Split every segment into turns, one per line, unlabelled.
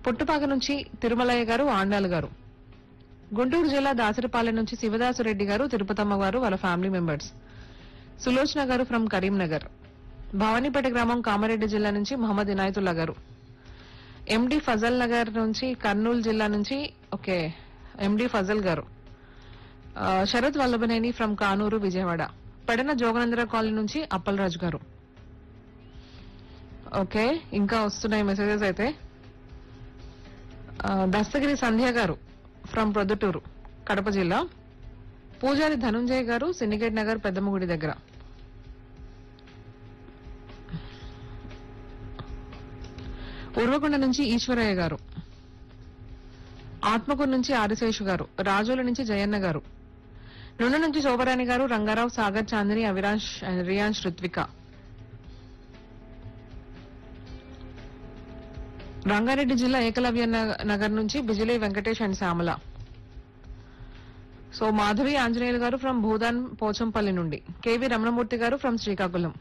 పుట్టుపాక నుంచి తిరుమలయ్య గారు ఆండాల్ గారు గుంటూరు జిల్లా దాసరిపాలెం నుంచి శివదాసు రెడ్డి గారు తిరుపతమ్మ గారు వాళ్ళ ఫ్యామిలీ మెంబర్స్ సులోచన గారు ఫ్రమ్ కరీంనగర్ భవానీపేట గ్రామం కామారెడ్డి జిల్లా నుంచి మహమ్మద్ ఇనాయతుల్లా గారు ఎండి ఫజల్ నగర్ నుంచి కర్నూలు జిల్లా నుంచి ఓకే ఎండి ఫజల్ గారు ఆ, శరత్ వల్లభనేని ఫ్రమ్ కానూరు విజయవాడ పడన జోగనందర కాలనీ నుంచి అప్పలరాజు గారు ఓకే ఇంకా వస్తున్నాయి మెసేజెస్ అయితే ఆ, దస్తగిరి సంధ్య గారు ఫ్రమ్ ప్రొద్దుటూరు కడప జిల్లా పూజారి ధనుంజయ్ గారు సిండికేట్ నగర్ పెద్దమ్మగుడి దగ్గర ఉర్వకొండ నుంచి ఈశ్వరయ్య గారు ఆత్మకూరు నుంచి ఆదిశేషు గారు రాజోల నుంచి జయన్న గారు నుండి నుంచి శోభరాణి గారు రంగారావు సాగర్ చాందిని అవిరాష్ అండ్ రియాన్స్ రుత్విక రంగారెడ్డి జిల్లా ఏకలవ్య నగ- నగర్ నుంచి Bijili Venkatesh and Shyamala so Madhavi Anjaneyulu garu from Bhoodan Pochampally నుండి KV Ramanamurthy garu from Srikakulam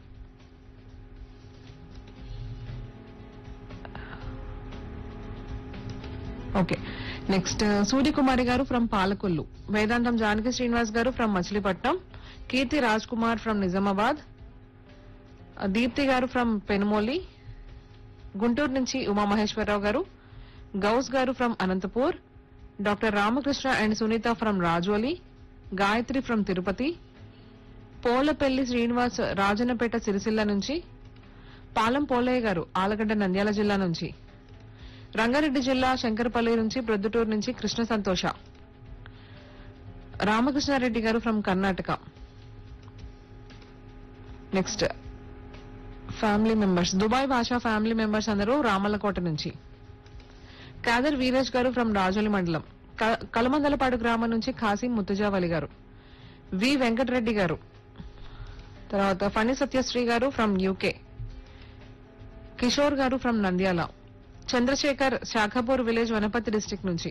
okay next Suryakumari garu from Palakollu Vedantam Janaki Srinivas garu from Machilipatnam Keerthi Raj Kumar from Nizamabad Deepthi garu from Penumoli Guntur నుంచి Umamaheswararao garu Ghouse garu from Anantapur doctor Ramakrishna and Sunitha from Rajoli Gayatri from Tirupati Polapalli Srinivas Rajannapeta Sircilla నుంచి పాలం పోలయ్య గారు ఆలగడ్డ నంద్యాల జిల్లా నుంచి రంగారెడ్డి జిల్లా శంకరపల్లి నుంచి ప్రొద్దుటూరు నుంచి Krishna Santosha Ramakrishnareddy garu from Karnataka next family members Dubai Bhasha family members అందరూ రామల్లకోట నుంచి కాదర్ వీరేష్ గారు ఫ్రమ్ రాజోలి మండలం క- కలమందలపాడు గ్రామం నుంచి ఖాసిం ముత్తుజావలి గారు వి వెంకటరెడ్డి గారు తర్వాత ఫణి సత్యశ్రీ గారు from UK Kishore garu from Nandyal Chandrasekhar Shakhapur village Vanapathi district నుంచి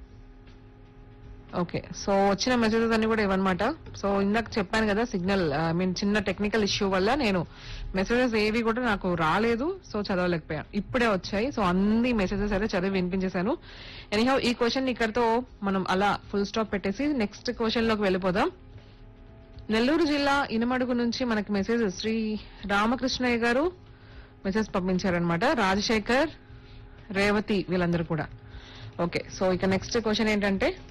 ఓకే సో వచ్చిన మెసేజెస్ అన్ని కూడా ఇవన్నమాట సో ఇందాక చెప్పాను కదా సిగ్నల్ ఐ మీన్ చిన్న టెక్నికల్ ఇష్యూ వల్ల నేను మెసేజెస్ ఏవి కూడా నాకు రాలేదు సో చదవలేకపోయాను ఇప్పుడే వచ్చాయి సో అన్ని మెసేజెస్ అయితే చదివి వినిపించేశాను ఎనీహౌ ఈ క్వశ్చన్ ఇక్కడతో మనం అలా ఫుల్ స్టాప్ పెట్టేసి నెక్స్ట్ క్వశ్చన్ లోకి వెళ్ళిపోదాం నెల్లూరు జిల్లా ఇనమడుగు నుంచి మనకి మెసేజ్ శ్రీ రామకృష్ణయ్య గారు మెసేజ్ పంపించారనమాట రాజశేఖర్ రేవతి వీళ్ళందరూ కూడా ఓకే సో ఇక నెక్స్ట్ క్వశ్చన్ ఏంటంటే